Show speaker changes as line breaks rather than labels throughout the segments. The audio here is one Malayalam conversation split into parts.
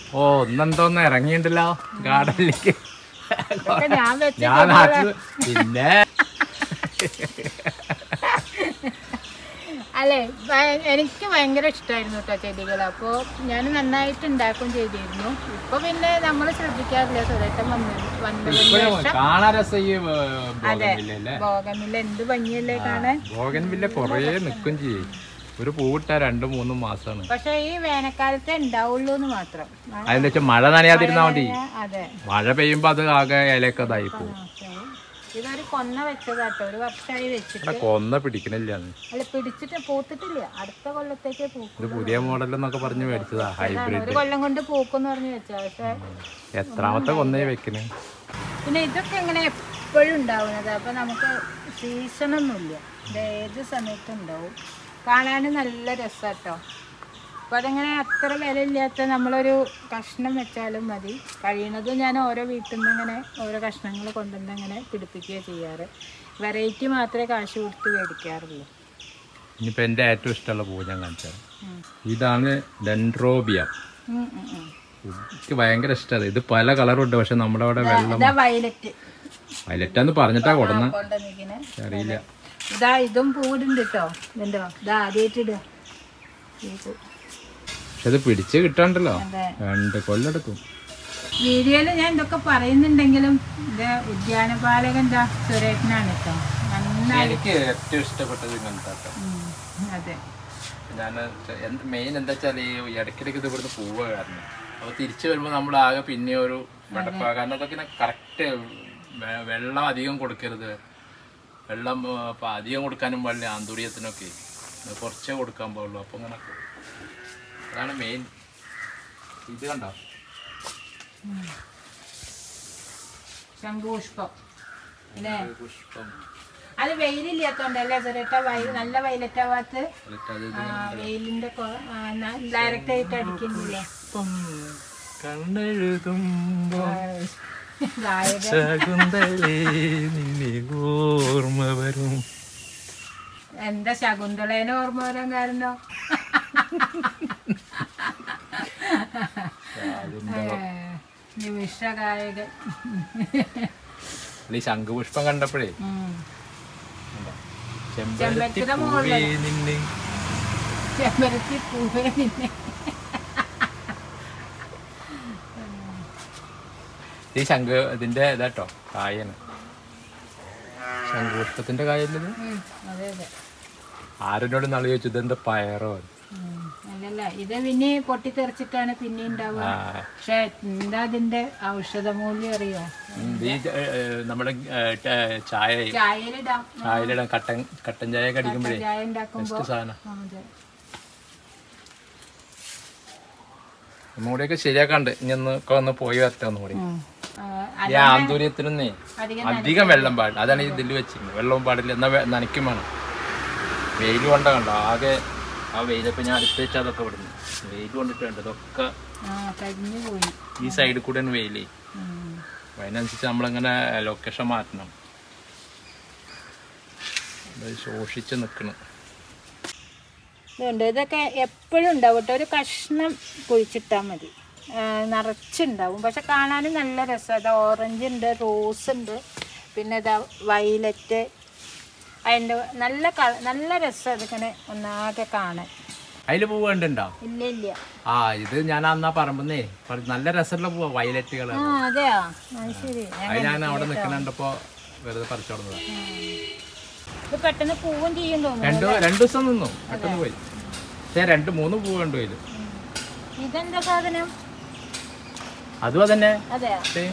ഓ ഇന്നെന്തോന്ന് ഇറങ്ങിയിട്ടുണ്ടല്ലോ ഗാർഡനിലേക്ക്
ഇതൊക്കെ ഞാൻ വെച്ച
ഞാൻ നാട്ടിൽ പിന്നെ
അല്ലേ ഭയ- എനിക്ക് ഭയങ്കര ഇഷ്ടമായിരുന്നു കേട്ടോ ചെടികൾ അപ്പോൾ ഞാൻ നന്നായിട്ട് ഉണ്ടാക്കുകയും ചെയ്തിരുന്നു ഇപ്പൊ പിന്നെ നമ്മൾ ശ്രദ്ധിക്കാറില്ല സുരേട്ടൻ വന്നു വന്നതിന്
ഇപ്പോഴും
ശേഷം
കാണാൻ രസം ഈ
അതെ
ബോഗൻവില്ലല്ലേ
ഭോഗമില്ല എന്ത് ഭംഗിയല്ലേ കാണാൻ
ബോഗൻവില്ല കുറേ നിൽക്കും ചെയ്യും ഒരു പൂവിട്ട രണ്ടും മൂന്നും മാസമാണ്
പക്ഷെ ഈ വേനൽക്കാലത്തെ ഉണ്ടാവുള്ളൂ എന്ന് മാത്രം ആ,
അതെന്താ വെച്ചാൽ മഴ നനയാതിരുന്നാ മതി
അതെ
മഴ പെയ്യുമ്പോ അത് ആകെ ഇലയൊക്കെ ഇതായി പോകും
ഓക്കേ. ഇതൊരു കൊന്ന വെച്ചതാട്ടോ ഒരു വർഷമായി വെച്ചിട്ട്
ഇവിടെ കൊന്ന പിടിക്കണില്ലാന്ന്
അല്ല പിടിച്ചിട്ട് പൂത്തിട്ടില്ല അടുത്ത കൊല്ലത്തേക്ക് പൂക്കും
ഇത് പുതിയ മോഡൽ എന്നൊക്കെ പറഞ്ഞ് മേടിച്ചതാ ഹൈബ്രിഡ്
ഒരു കൊല്ലം കൊണ്ട് പൂക്കെന്ന് പറഞ്ഞ് വെച്ചാ പക്ഷെ
എത്രാമത്തെ കൊന്നേ വെക്കണേ
പിന്നെ ഇതൊക്കെ എങ്ങനെ എപ്പോഴും ഉണ്ടാവുന്നത് അപ്പൊ നമുക്ക് സീസണൊന്നുമില്ല ഇത് ഏത് സമയത്തും ഉണ്ടാവും കാണാനും നല്ല രസാട്ടോ അപ്പൊ അതങ്ങനെ അത്ര വില ഇല്ലാത്ത നമ്മളൊരു കഷ്ണം വെച്ചാലും മതി കഴിയണതും ഞാൻ ഓരോ വീട്ടിൽ നിന്ന് ഇങ്ങനെ ഓരോ കഷ്ണങ്ങൾ കൊണ്ടുവന്ന് അങ്ങനെ പിടിപ്പിക്കുകയോ ചെയ്യാറ് വെറൈറ്റി മാത്രമേ കാശ് കൊടുത്ത് മേടിക്കാറുള്ളൂ
ഇനിയിപ്പോ എന്റെ ഏറ്റവും ഇഷ്ടമുള്ള പൂ ഞാൻ കാണിച്ചത്
ഉം.
ഇതാണ് ഡെൻഡ്രോബിയ
ഉം, ഉം, ഉം.
എനിക്ക് ഭയങ്കര ഇഷ്ടമാണ് ഇത് പല കളറും ഉണ്ട് പക്ഷെ നമ്മുടെ അവിടെ വെള്ളം
ഇതാ വയലറ്റ്
വയലറ്റാന്ന് പറഞ്ഞിട്ടാ കൊടുന്ന
കൊണ്ടുവന്നിരിക്കണേ
അറിയില്ല
ഇതാ ഇതും പൂവിടുണ്ട് കേട്ടോ ഇതുണ്ടോ ഇതാ ആദ്യമായിട്ട് ഇടുക ഈ പൂ.
പക്ഷെ ഇത് പിടിച്ച് കിട്ടാണ്ടല്ലോ
അതെ
രണ്ട് കൊല്ലെടുക്കും
വീഡിയോയിൽ ഞാൻ ഇതൊക്കെ പറയുന്നുണ്ടെങ്കിലും ഇത് ഉദ്യാനപാലകൻ എന്താ സുരേഷനാണ് കേട്ടോ നന്നായി
എനിക്ക് ഏറ്റവും ഇഷ്ടപ്പെട്ടത് ഇങ്ങനത്തെ
ഉം, അതെ
ഞാൻ മെയിൻ എന്താ വെച്ചാൽ ഈ ഇടയ്ക്കിടയ്ക്ക് ഇത് ഇവിടുന്ന് പോവുക കാരണം അപ്പോൾ തിരിച്ചു വരുമ്പോൾ നമ്മൾ ആകെ പിന്നെ ഒരു വെടപ്പാ കാരണം അതൊക്കെ കറക്റ്റ് വെള്ളം അധികം കൊടുക്കരുത് വെള്ളം ആ, ഇപ്പൊ അധികം കൊടുക്കാനും പാടില്ല ആന്തൂര്യത്തിനൊക്കെ ഇത് കുറച്ചേ കൊടുക്കാൻ പാടുള്ളൂ അപ്പോൾ ഇങ്ങനെ അതാണ് മെയിൻ ഇത് കണ്ടോ
ശംഖുപുഷ്പം അല്ലേ
പുഷ്പം
അത് വെയിലില്ലാത്തോണ്ടല്ലേ സുരേട്ട വയൽ നല്ല വയലറ്റാവാത്ത
എന്നിട്ട് അത്
ആ, വെയിലിന്റെ ഡയറക്റ്റ് ആയിട്ട് അടിക്കുന്നില്ലേ
ഇപ്പം കണ്ണെഴുതുമ്പോൾ
ഗായകൻ
ശകുന്തളേ നിന്നെ ഓർമ്മ വരും
എന്താ ശകുന്തളേനെ ഓർമ്മ വരാൻ കാരണോ നിമിഷ ഗായകൻ
ഈ ശംഖുപുഷ്പം കണ്ടപ്പോഴേ
ഉം.
ചെമ്പരത്തി
ചെമ്പരത്തിയുടെ
പൂവേ
മുകളില്.
നിന്നെ
ചെമ്പരത്തി പൂവേ നിന്നെ
ഈ ശംഖ് ഇതിന്റെ ഇതാട്ടോ കായാണ് ശംഖുപുഷ്പത്തിന്റെ കായല്ലത്
ഉം, അതെ അതെ
ആരോട് നാളെ ചോദിച്ചു ഇതെന്താ പയറോ
ഉം, അല്ലല്ല ഇത് പിന്നെ പൊട്ടിത്തെറിച്ചിട്ടാണ് പിന്നെ ഉണ്ടാവുക
ആ
പക്ഷെ എന്താ അതിന്റെ ഔഷധ മൂല്യം അറിയോ
ഉം, ഇത് ഈ ഏ, ഏ, നമ്മുടെ ഏ, ട- ചായ
ചായയിലിടാം
ചായയിലിടാൻ കട്ടൻ കട്ടൻ ചായ കടിക്കുമ്പോഴേ
ചായ ഉണ്ടാക്കുമ്പോ
ബെസ്റ്റ് സാധനം
ആ, അതെ
ഒന്നുകൂടിയൊക്കെ ശരിയാക്കാണ്ട് ഇനി ഒന്ന് ഒക്കെ ഒന്ന് പോയി വരട്ടെ ഒന്നുകൂടി
ഉം. ആ,
ഈ ആന്തൂര്യത്തിനൊന്നേ
അധികം
അധികം വെള്ളം പാടില്ല അതാണ് ഈ ഇതിൽ വെച്ചിരുന്നത് വെള്ളവും പാടില്ല എന്നാ വെ- നനയ്ക്കും വേണം വെയിൽ കൊണ്ട കണ്ടോ ആകെ ആ വെയിലൊക്കെ ഞാൻ അടുത്ത് വെച്ചാൽ അതൊക്കെ വിടുന്നു വെയിൽ കൊണ്ടിട്ട് വേണ്ട ഇതൊക്കെ
ആ കരിഞ്ഞു പോയി
ഈ സൈഡിൽ കൂടെയാണ് വെയിലേ
ഉം.
അപ്പൊ അതിനനുസരിച്ച് നമ്മളിങ്ങനെ ലൊക്കേഷൻ മാറ്റണം ഇത് ശോഷിച്ച് നിൽക്കണം
ഇതുണ്ട് ഇതൊക്കെ എപ്പോഴും ഉണ്ടാവും കേട്ടോ ഒരു കഷ്ണം കുഴിച്ചിട്ടാൽ മതി ആ, നിറച്ചുണ്ടാവും പക്ഷെ കാണാനും നല്ല രസമാണ് ഇതാ ഓറഞ്ച് ഉണ്ട് റോസ് ഉണ്ട് പിന്നെ ഇതാ വയലറ്റ് അതിൻ്റെ നല്ല കള നല്ല രസം ഇതിങ്ങനെ ഒന്നാകെ കാണാൻ
അതിൽ പൂവ് കണ്ടുണ്ടോ
ഇല്ല ഇല്ല
ആ ഇത് ഞാൻ അന്നാ പറമ്പന്നേ നല്ല രസമുള്ള പൂവാ വയലറ്റ് കളർ
ആ അതെയോ അത് ശരി ഞാൻ
അത് ഞാൻ അവിടെ നിൽക്കണണ്ടപ്പോ വെറുതെ പറിച്ചോടുന്നതാ
ഇത് പെട്ടെന്ന് പൂവും ചെയ്യും തോന്നുന്നു
രണ്ടു രണ്ടു ദിവസം നിന്നു പെട്ടെന്ന് പോയി പക്ഷേ രണ്ട് മൂന്ന് പൂവ് കണ്ടു അതില്
ഇതെന്താ സാധനം
അതും അതന്നെ
അതെയോ
Same.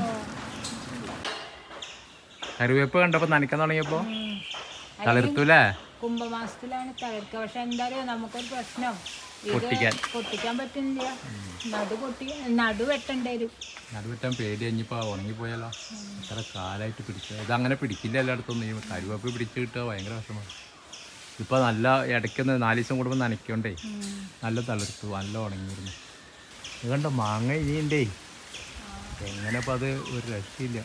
കറിവേപ്പ് കണ്ടപ്പോ നനയ്ക്കാൻ തുടങ്ങിയപ്പോ
ഉം.
തളിർത്തൂലേ
കുംഭമാസത്തിലാണ് തകർക്കുക പക്ഷെ എന്താ പറയുക നമുക്കൊരു പ്രശ്നം ഇത്
പൊട്ടിക്കാൻ.
പൊട്ടിക്കാൻ പറ്റുന്നില്ല നടു പൊട്ടി നടു വെട്ടേണ്ടി വരും
അത് വിട്ടാൻ പേടി കഴിഞ്ഞപ്പോ ഉണങ്ങിപ്പോയാലോ എത്ര കാലായിട്ട് പിടിച്ചത് ഇത് അങ്ങനെ പിടിക്കില്ല എല്ലായിടത്തൊന്നും ഈ കറിവേപ്പ് പിടിച്ച് കിട്ടുക ഭയങ്കര വിഷമമാണ് ഇപ്പൊ നല്ല ഇടയ്ക്കൊന്ന് നാല് ദിവസം കൂടുമ്പോൾ നനയ്ക്കണ്ടേ നല്ല തളിർത്തു നല്ല ഉണങ്ങിയിരുന്നു ഇത് കണ്ടോ മാങ്ങ ഇനിയുണ്ടേ എങ്ങനെ ഇപ്പം അത് ഒരു രക്ഷയില്ല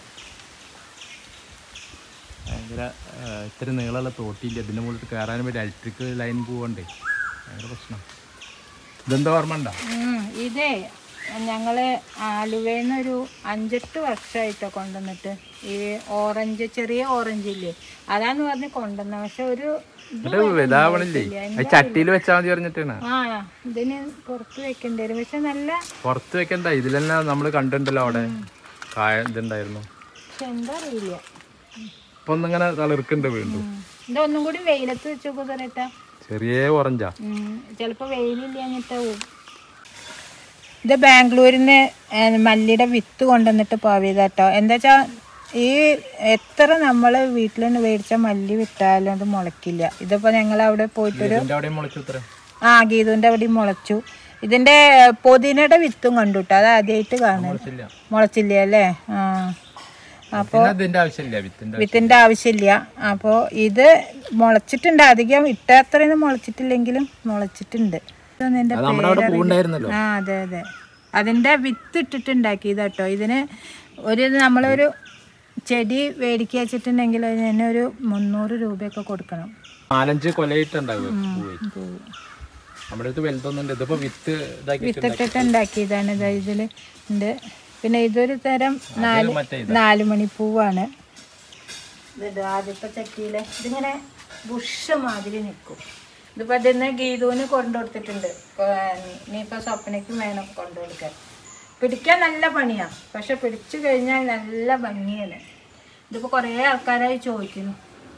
ഭയങ്കര ആ, ഇത്ര നീളമുള്ള തോട്ടിയില്ല ഇതിൻ്റെ മുകളിൽ കയറാനും പറ്റും ഇലക്ട്രിക് ലൈൻ പോകണ്ടേ ഭയങ്കര പ്രശ്നം ഇതെന്താ ഓർമ്മ ഉണ്ടോ
ഉം. ഇതേ ഞങ്ങൾ ആലുവയിൽ നിന്നൊരു അഞ്ചെട്ട് വർഷമായിട്ടോ കൊണ്ടുവന്നിട്ട് ഈ ഓറഞ്ച് ചെറിയ ഓറഞ്ച് ഇല്ലേ അതാന്ന് പറഞ്ഞ് കൊണ്ടുവന്ന പക്ഷെ ഒരു ഇത്
എന്നിട്ട് ഇതാവണില്ലേ അത് ചട്ടിയിൽ വെച്ചാൽ മതി പറഞ്ഞിട്ടാണ്
ആ ഇതിന് പുറത്ത് വെക്കേണ്ടി വരും പക്ഷെ നല്ല
പുറത്ത് വെക്കണ്ട ഇതിൽ തന്നെ നമ്മൾ കണ്ടിട്ടുണ്ടല്ലോ അവിടെ കായ ഇതുണ്ടായിരുന്നു
പക്ഷെ എന്താ അറിയില്ല
ഇപ്പൊ ഒന്നിങ്ങനെ തളിർക്കുന്നുണ്ട് വീണ്ടും
ഉം. ഇതൊന്നും കൂടി വെയിലത്ത് വെച്ച് കുതിരട്ടാ
ചെറിയ ഓറഞ്ചാ
ചിലപ്പോൾ വെയിലില്ലാഞ്ഞിട്ടാവും ഇത് ബാംഗ്ലൂരിന്ന് മല്ലിയുടെ വിത്ത് കൊണ്ടുവന്നിട്ട് പാവിയതാട്ടോ എന്താ വെച്ചാൽ ഈ എത്ര നമ്മൾ വീട്ടിൽ നിന്ന് മേടിച്ച മല്ലി വിട്ടാലും അത് മുളയ്ക്കില്ല ഇതിപ്പോൾ ഞങ്ങൾ അവിടെ പോയിട്ടൊരു
ഇതിന്റെ അവിടെ മുളച്ചു ഉത്തരം
ആ ഗീതുവിൻ്റെ അവിടെ മുളച്ചു ഇതിൻ്റെ പൊതിനയുടെ വിത്തും കണ്ടു കേട്ടോ അത് ആദ്യമായിട്ട് കാണുന്നത്
മുളച്ചില്ല
മുളച്ചില്ല അല്ലേ ആ അപ്പോൾ
പിന്നെ അതിന്റെ ആവശ്യമില്ല വിത്തിന്റെ
വിത്തിൻ്റെ ആവശ്യമില്ല അപ്പോൾ ഇത് മുളച്ചിട്ടുണ്ട് അധികം ഇട്ട അത്രയൊന്നും മുളച്ചിട്ടില്ലെങ്കിലും മുളച്ചിട്ടുണ്ട് ഇതൊന്നും എൻ്റെ
നമ്മുടെ അവിടെ പൂണ്ടായിരുന്നല്ലോ
ആ അതെ അതെ അതിൻ്റെ വിത്ത് ഇട്ടിട്ടുണ്ടാക്കിയത് കേട്ടോ ഇതിന് ഒരു നമ്മളൊരു ചെടി മേടിക്കുക വെച്ചിട്ടുണ്ടെങ്കിൽ അതിന് ഒരു മുന്നൂറ് രൂപയൊക്കെ കൊടുക്കണം
നാലഞ്ച് കൊലയിട്ടുണ്ടാവുക പൂവ്
പൂവ്.
നമ്മുടെ അടുത്ത് വലുതൊന്നുണ്ട് ഇതിപ്പോ വിത്ത് ഇതാക്കി
വിത്തിട്ടിട്ട് ഉണ്ടാക്കിയതാണ് ഇത് ഇതിൽ ഉണ്ട് പിന്നെ ഇതൊരു തരം നാല്
മറ്റേ
നാല് മണിപ്പൂവാണ് ഇത് ആദ്യത്തെ ചട്ടിയില് ഇതിങ്ങനെ ബുഷ് മാതിരി നിൽക്കും ഇതിപ്പോൾ അതിന്ന് ഗീതുവിന് കൊണ്ടുകൊടുത്തിട്ടുണ്ട് ഇനിയിപ്പോൾ സ്വപ്നയ്ക്കും വേണം കൊണ്ടുകൊടുക്കാൻ പിടിക്കാൻ നല്ല പണിയാണ് പക്ഷെ പിടിച്ചു കഴിഞ്ഞാൽ നല്ല ഭംഗിയാണ് ഇതിപ്പോൾ കുറേ ആൾക്കാരായി ചോദിക്കുന്നു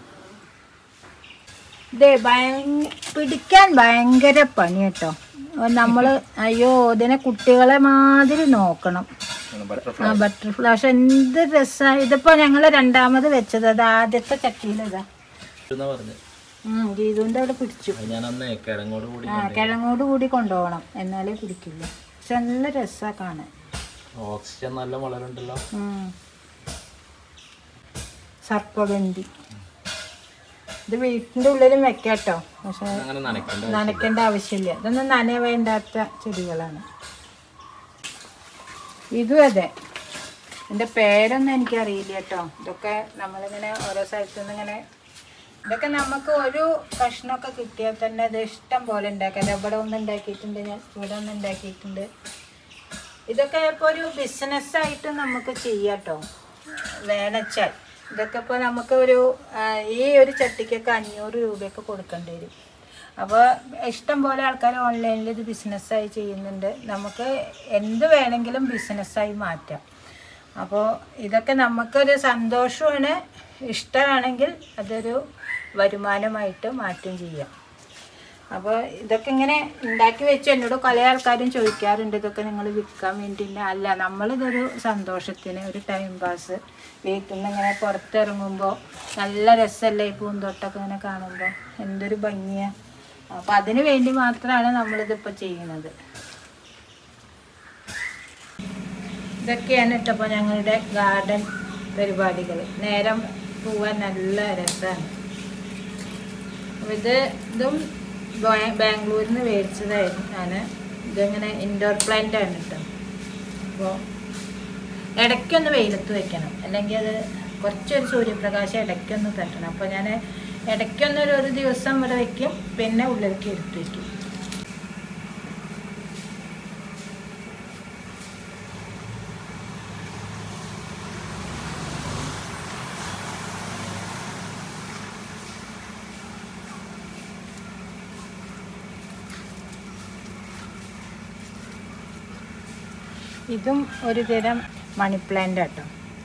ഇതേ ഭയങ്ക പിടിക്കാൻ ഭയങ്കര പണി കേട്ടോ നമ്മൾ അയ്യോ ഇതിനെ കുട്ടികളെ മാതിരി നോക്കണം
ബട്ടർഫ്ലൈ
ആ ബട്ടർഫ്ലൈ പക്ഷെ എന്ത് രസമാണ് ഇതിപ്പോൾ ഞങ്ങൾ രണ്ടാമത് വെച്ചത് അത് ആദ്യത്തെ ചട്ടിയിലിതാ
എന്നാ പറഞ്ഞു
ഉം, ഗീതുവിൻ്റെ അവിടെ പിടിച്ചു
അത് ഞാൻ അന്ന് കിഴങ്ങോട് കൂടി
ആ കിഴങ്ങോട് കൂടി കൊണ്ടുപോകണം എന്നാലേ പിടിക്കില്ല പക്ഷെ നല്ല രസമാണ് കാണാൻ
ഓക്സിജൻ നല്ല വളരുണ്ടല്ലോ
ഉം. സർപ്പഗന്ധി ഇത് വീട്ടിൻ്റെ ഉള്ളിലും വെക്കാട്ടോ പക്ഷെ
അങ്ങനെ നനയ്ക്കണ്ട
നനയ്ക്കേണ്ട ആവശ്യമില്ല ഇതൊന്നും നന വേണ്ടാത്ത ചെടികളാണ് ഇതും അതെ എൻ്റെ പേരൊന്നും എനിക്കറിയില്ല കേട്ടോ ഇതൊക്കെ നമ്മളിങ്ങനെ ഓരോ സ്ഥലത്തു നിന്ന് ഇങ്ങനെ ഇതൊക്കെ നമുക്ക് ഒരു കഷ്ണമൊക്കെ കിട്ടിയാൽ തന്നെ ഇത് ഇഷ്ടം പോലെ ഉണ്ടാക്കാം ഇവിടെ ഒന്ന് ഉണ്ടാക്കിയിട്ടുണ്ട് ഞാൻ ഇവിടെ ഒന്ന് ഉണ്ടാക്കിയിട്ടുണ്ട് ഇതൊക്കെ ഇപ്പോൾ ഒരു ബിസിനസ്സായിട്ട് നമുക്ക് ചെയ്യാം കേട്ടോ വേണച്ചാൽ ഇതൊക്കെ ഇപ്പോൾ നമുക്ക് ഒരു ആ, ഈ ഒരു ചട്ടിക്കൊക്കെ അഞ്ഞൂറ് രൂപയൊക്കെ കൊടുക്കേണ്ടി വരും അപ്പോൾ ഇഷ്ടം പോലെ ആൾക്കാർ ഓൺലൈനിൽ ഇത് ബിസിനസ്സായി ചെയ്യുന്നുണ്ട് നമുക്ക് എന്ത് വേണമെങ്കിലും ബിസിനസ്സായി മാറ്റാം അപ്പോൾ ഇതൊക്കെ നമുക്കൊരു സന്തോഷമാണ് ഇഷ്ടമാണെങ്കിൽ അതൊരു വരുമാനമായിട്ട് മാറ്റം ചെയ്യാം അപ്പോൾ ഇതൊക്കെ ഇങ്ങനെ ഉണ്ടാക്കി വെച്ച് എന്നോട് പല ആൾക്കാരും ചോദിക്കാറുണ്ട് ഇതൊക്കെ നിങ്ങൾ വിൽക്കാൻ വേണ്ടിയിട്ട് അല്ല നമ്മളിതൊരു സന്തോഷത്തിന് ഒരു ടൈം പാസ് വീട്ടിൽ നിന്ന് ഇങ്ങനെ പുറത്തിറങ്ങുമ്പോൾ നല്ല രസമല്ലേ ഈ പൂന്തോട്ടമൊക്കെ ഇങ്ങനെ കാണുമ്പോൾ എന്തൊരു ഭംഗിയാണ് അപ്പോൾ അതിന് വേണ്ടി മാത്രമാണ് നമ്മളിതിപ്പോൾ ചെയ്യുന്നത് ഇതൊക്കെയാണ് കേട്ടപ്പോൾ ഞങ്ങളുടെ ഗാർഡൻ പരിപാടികൾ നേരം പോവാൻ നല്ല രസമാണ് അപ്പോൾ ഇത് ഇതും ബാ- ബാംഗ്ലൂരിൽ നിന്ന് മേടിച്ചതായിരുന്നു ഞാൻ ഇതിങ്ങനെ ഇൻഡോർ പ്ലാന്റ് ആണ് കേട്ടോ അപ്പോൾ ഇടയ്ക്കൊന്ന് വെയിലത്ത് വെക്കണം അല്ലെങ്കിൽ അത് കുറച്ചൊരു സൂര്യപ്രകാശം ഇടയ്ക്കൊന്ന് തട്ടണം അപ്പോൾ ഞാൻ ഇടയ്ക്കൊന്നൊരു ഒരു ദിവസം ഇവിടെ വെക്കും പിന്നെ ഉള്ളിലേക്ക് എടുത്ത് വെക്കും ഇതും ഒരു തരം മണി പ്ലാന്റ് കേട്ടോ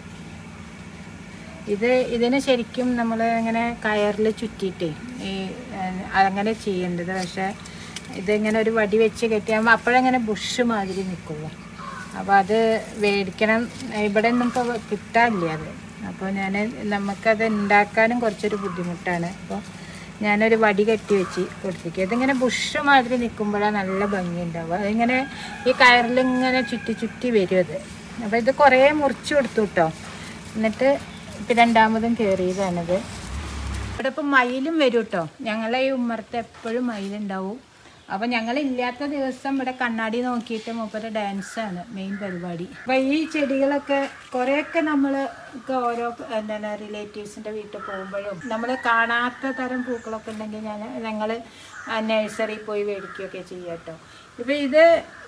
ഇത് ഇതിന് ശരിക്കും നമ്മൾ ഇങ്ങനെ കയറിൽ ചുറ്റിയിട്ടേ ഈ ഏഹ്, അങ്ങനെ ചെയ്യേണ്ടത് പക്ഷേ ഇതിങ്ങനെ ഒരു വടി വെച്ച് കെട്ടിയാകുമ്പോൾ അപ്പോഴങ്ങനെ ബുഷ് മാതിരി നിൽക്കുള്ളൂ അപ്പോൾ അത് മേടിക്കണം ഇവിടെ ഒന്നും ഇപ്പോൾ കിട്ടാനില്ല അത് അപ്പോൾ ഞാൻ നമുക്കത് ഉണ്ടാക്കാനും കുറച്ചൊരു ബുദ്ധിമുട്ടാണ് അപ്പോൾ ഞാനൊരു വടി കെട്ടി വെച്ച് കൊടുത്തിരിക്കുക ഇതിങ്ങനെ ബുഷ് മാതിരി നിൽക്കുമ്പോഴാണ് നല്ല ഭംഗി ഉണ്ടാവുക അതിങ്ങനെ ഈ കയറിലിങ്ങനെ ചുറ്റി ചുറ്റി വരും അത് അപ്പോൾ ഇത് കുറേ മുറിച്ച് കൊടുത്തു കേട്ടോ എന്നിട്ട് ഇപ്പം രണ്ടാമതും കയറിയതാണിത് ഇവിടെ ഇപ്പം മയിലും വരും കേട്ടോ ഞങ്ങളെ ഈ ഉമ്മറത്ത് എപ്പോഴും മയിലുണ്ടാവും അപ്പം ഞങ്ങളില്ലാത്ത ദിവസം ഇവിടെ കണ്ണാടി നോക്കിയിട്ട് മൂപ്പര് ഡാൻസാണ് മെയിൻ പരിപാടി അപ്പം ഈ ചെടികളൊക്കെ കുറേയൊക്കെ നമ്മൾ ഓരോ എന്താണ് റിലേറ്റീവ്സിൻ്റെ വീട്ടിൽ പോകുമ്പോഴും നമ്മൾ കാണാത്ത തരം പൂക്കളൊക്കെ ഉണ്ടെങ്കിൽ ഞാൻ ഞങ്ങൾ നഴ്സറിയിൽ പോയി മേടിക്കുകയൊക്കെ ചെയ്യാം കേട്ടോ ഇപ്പം ഇത്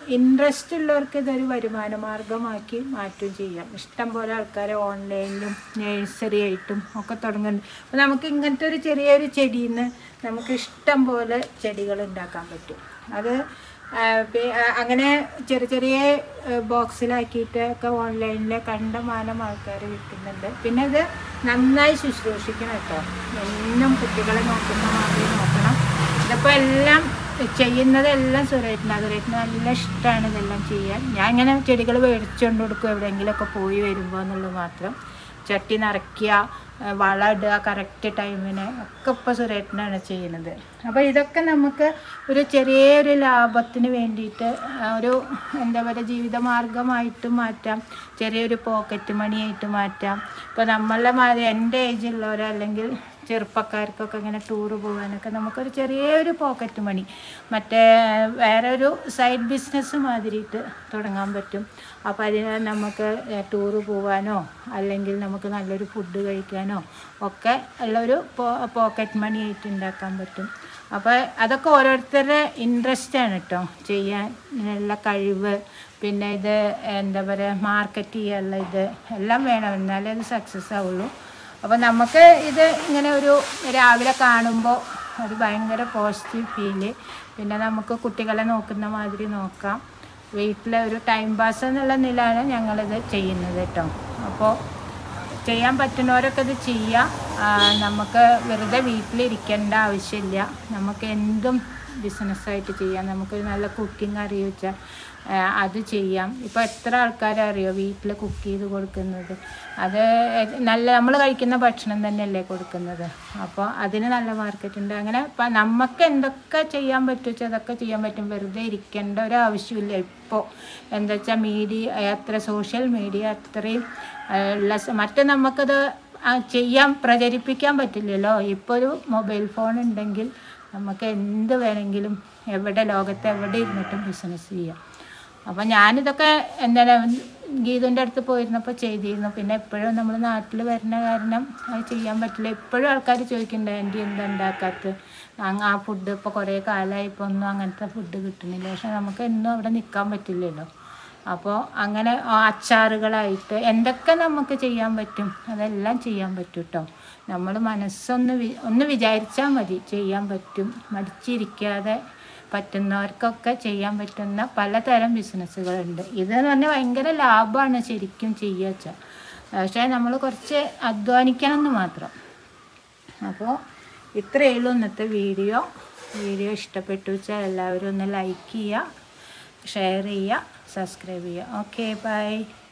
ഇൻട്രസ്റ്റ് ഉള്ളവർക്ക് ഇതൊരു വരുമാന മാർഗമാക്കി മാറ്റുകയും ചെയ്യാം ഇഷ്ടം പോലെ ആൾക്കാർ ഓൺലൈനിലും നഴ്സറി ആയിട്ടും ഒക്കെ തുടങ്ങുന്നുണ്ട് അപ്പോൾ നമുക്ക് ഇങ്ങനത്തെ ഒരു ചെറിയൊരു ചെടിയിൽ നിന്ന് നമുക്ക് ഇഷ്ടം പോലെ ചെടികൾ ഉണ്ടാക്കാൻ പറ്റും അത് ആ, പി- ആ, അങ്ങനെ ചെറിയ ചെറിയ ബോക്സിലാക്കിയിട്ട് ഒക്കെ ഓൺലൈനിൽ കണ്ടമാനം ആൾക്കാർ വിൽക്കുന്നുണ്ട് പിന്നെ ഇത് നന്നായി ശുശ്രൂഷിക്കണം കേട്ടോ എന്നും കുട്ടികളെ നോക്കുന്ന മാതിരി നോക്കണം ഇതിപ്പോൾ എല്ലാം ചെയ്യുന്നതെല്ലാം സുരേറ്റിന് സുരേറ്റിന് നല്ല ഇഷ്ടമാണ് ഇതെല്ലാം ചെയ്യാൻ ഞാൻ ഇങ്ങനെ ചെടികൾ മേടിച്ചുകൊണ്ട് കൊടുക്കും എവിടെയെങ്കിലുമൊക്കെ പോയി വരുമ്പോൾ എന്നുള്ളത് മാത്രം ചട്ടി നിറയ്ക്കുക ഏഹ് വളം ഇടുക കറക്റ്റ് ടൈമിന് ഒക്കെ ഇപ്പോൾ സുരേട്ടനാണ് ചെയ്യുന്നത് അപ്പോൾ ഇതൊക്കെ നമുക്ക് ഒരു ചെറിയൊരു ലാഭത്തിന് വേണ്ടിയിട്ട് ആ, ഒരു എന്താ പറയുക ജീവിതമാർഗമായിട്ട് മാറ്റാം ചെറിയൊരു പോക്കറ്റ് മണിയായിട്ട് മാറ്റാം ഇപ്പോൾ നമ്മളെ മാതിരി എൻ്റെ ഏജുള്ളവരോ അല്ലെങ്കിൽ ചെറുപ്പക്കാർക്കൊക്കെ ഇങ്ങനെ ടൂറ് പോകാനൊക്കെ നമുക്കൊരു ചെറിയൊരു പോക്കറ്റ് മണി മറ്റേ വേറെ ഒരു സൈഡ് ബിസിനസ് മാതിരിയിട്ട് തുടങ്ങാൻ പറ്റും അപ്പോൾ അതിന് നമുക്ക് ടൂറ് പോകാനോ അല്ലെങ്കിൽ നമുക്ക് നല്ലൊരു ഫുഡ് കഴിക്കാനോ ഒക്കെ ഉള്ളൊരു പോ പോക്കറ്റ് മണി ആയിട്ട് ഉണ്ടാക്കാൻ പറ്റും അപ്പോൾ അതൊക്കെ ഓരോരുത്തരുടെ ഇൻട്രസ്റ്റ് ആണ് കേട്ടോ ചെയ്യാൻ ഉള്ള കഴിവ് പിന്നെ ഇത് എന്താ പറയുക മാർക്കറ്റ് ചെയ്യാനുള്ള ഇത് എല്ലാം വേണം എന്നാലേ ഇത് സക്സസ് ആവുള്ളൂ അപ്പോൾ നമുക്ക് ഇത് ഇങ്ങനെ ഒരു രാവിലെ കാണുമ്പോൾ അത് ഭയങ്കര പോസിറ്റീവ് ഫീല് പിന്നെ നമുക്ക് കുട്ടികളെ നോക്കുന്ന മാതിരി നോക്കാം വീട്ടിലെ ഒരു ടൈം പാസ് എന്നുള്ള നിലയാണ് ഞങ്ങളിത് ചെയ്യുന്നത് കേട്ടോ അപ്പോൾ ചെയ്യാൻ പറ്റുന്നവരൊക്കെ ഇത് ചെയ്യാം ആ, നമുക്ക് വെറുതെ വീട്ടിലിരിക്കേണ്ട ആവശ്യമില്ല നമുക്ക് എന്തും ബിസിനസ്സായിട്ട് ചെയ്യാം നമുക്ക് നല്ല കുക്കിംഗ് അറിയിച്ചാൽ അത് ചെയ്യാം ഇപ്പോൾ എത്ര ആൾക്കാരറിയോ വീട്ടിൽ കുക്ക് ചെയ്ത് കൊടുക്കുന്നത് അത് നല്ല നമ്മൾ കഴിക്കുന്ന ഭക്ഷണം തന്നെയല്ലേ കൊടുക്കുന്നത് അപ്പോൾ അതിന് നല്ല മാർക്കറ്റ് ഉണ്ട് അങ്ങനെ ഇപ്പം നമുക്ക് എന്തൊക്കെ ചെയ്യാൻ പറ്റുമോ അതൊക്കെ ചെയ്യാൻ പറ്റും വെറുതെ ഇരിക്കേണ്ട ഒരു ആവശ്യമില്ല ഇപ്പോൾ എന്താ വെച്ചാൽ മീഡിയ അത്ര സോഷ്യൽ മീഡിയ അത്രയും ആ, ഉള്ള സ- മറ്റേ നമുക്കത് ആ, ചെയ്യാൻ പ്രചരിപ്പിക്കാൻ പറ്റില്ലല്ലോ ഇപ്പോൾ ഒരു മൊബൈൽ ഫോൺ ഉണ്ടെങ്കിൽ നമുക്ക് എന്ത് വേണമെങ്കിലും എവിടെ ലോകത്ത് എവിടെ ഇരുന്നിട്ടും ബിസിനസ് ചെയ്യാം അപ്പം ഞാനിതൊക്കെ എന്താണ് ഗീതുൻ്റെ അടുത്ത് പോയിരുന്നപ്പോൾ ചെയ്തിരുന്നു പിന്നെ എപ്പോഴും നമ്മൾ നാട്ടിൽ വരുന്ന കാരണം അത് ചെയ്യാൻ പറ്റില്ല എപ്പോഴും ആൾക്കാർ ചോദിക്കുന്നുണ്ട് ആൻറ്റി എന്താ ഉണ്ടാക്കാത്തത് അങ്ങ് ആ ഫുഡ് ഇപ്പോൾ കുറേ കാലമായി ഇപ്പോൾ ഒന്നും അങ്ങനത്തെ ഫുഡ് കിട്ടുന്നില്ല പക്ഷെ നമുക്ക് എന്നും അവിടെ നിൽക്കാൻ പറ്റില്ലല്ലോ അപ്പോൾ അങ്ങനെ ആ അച്ചാറുകളായിട്ട് എന്തൊക്കെ നമുക്ക് ചെയ്യാൻ പറ്റും അതെല്ലാം ചെയ്യാൻ പറ്റും കേട്ടോ നമ്മൾ മനസ്സൊന്ന് വി ഒന്ന് വിചാരിച്ചാൽ മതി ചെയ്യാൻ പറ്റും മടിച്ചിരിക്കാതെ പറ്റുന്നവർക്കൊക്കെ ചെയ്യാൻ പറ്റുന്ന പലതരം ബിസിനസ്സുകളുണ്ട് ഇതെന്ന് പറഞ്ഞാൽ ഭയങ്കര ലാഭമാണ് ശരിക്കും ചെയ്യുക വെച്ചാൽ പക്ഷേ നമ്മൾ കുറച്ച് അധ്വാനിക്കണം എന്ന് മാത്രം അപ്പോൾ ഇത്രയേ ഉള്ളൂ ഇന്നത്തെ വീഡിയോ വീഡിയോ ഇഷ്ടപ്പെട്ടു വെച്ചാൽ എല്ലാവരും ഒന്ന് ലൈക്ക് ചെയ്യുക ഷെയർ ചെയ്യുക സബ്സ്ക്രൈബ് ചെയ്യുക ഓക്കെ ബൈ